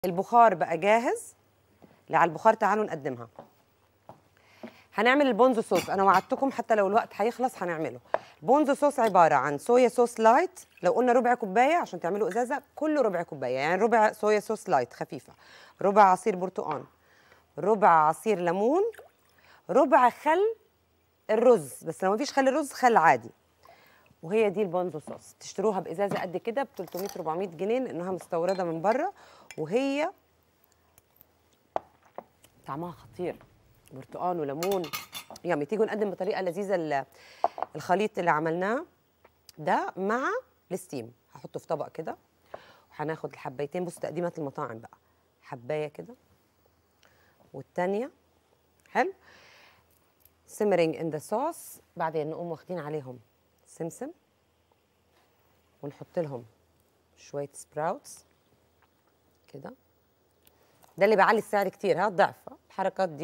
البخار بقى جاهز اللي على البخار تعالوا نقدمها هنعمل البونزو صوص انا وعدتكم حتى لو الوقت هيخلص هنعمله البونزو صوص عباره عن صويا صوص لايت لو قلنا ربع كوبايه عشان تعملوا ازازه كله ربع كوبايه يعني ربع صويا صوص لايت خفيفه ربع عصير برتقال ربع عصير ليمون ربع خل الرز بس لو مفيش خل رز خل عادي وهي دي البونزو صوص تشتروها بازازه قد كده ب 300 400 جنيه لانها مستورده من بره وهي طعمها خطير برتقال وليمون يامي تيجوا نقدم بطريقه لذيذه ال- الخليط اللي عملناه ده مع الستيم هحطه في طبق كده وهناخد الحبايتين بص تقديمات المطاعم بقى حبايه كده والتانيه حلو simmering in the sauce بعدين نقوم واخدين عليهم سمسم ونحط لهم شويه سبراوتس كده ده اللي بيعلي السعر كتير ها الضعف ها؟ الحركات دي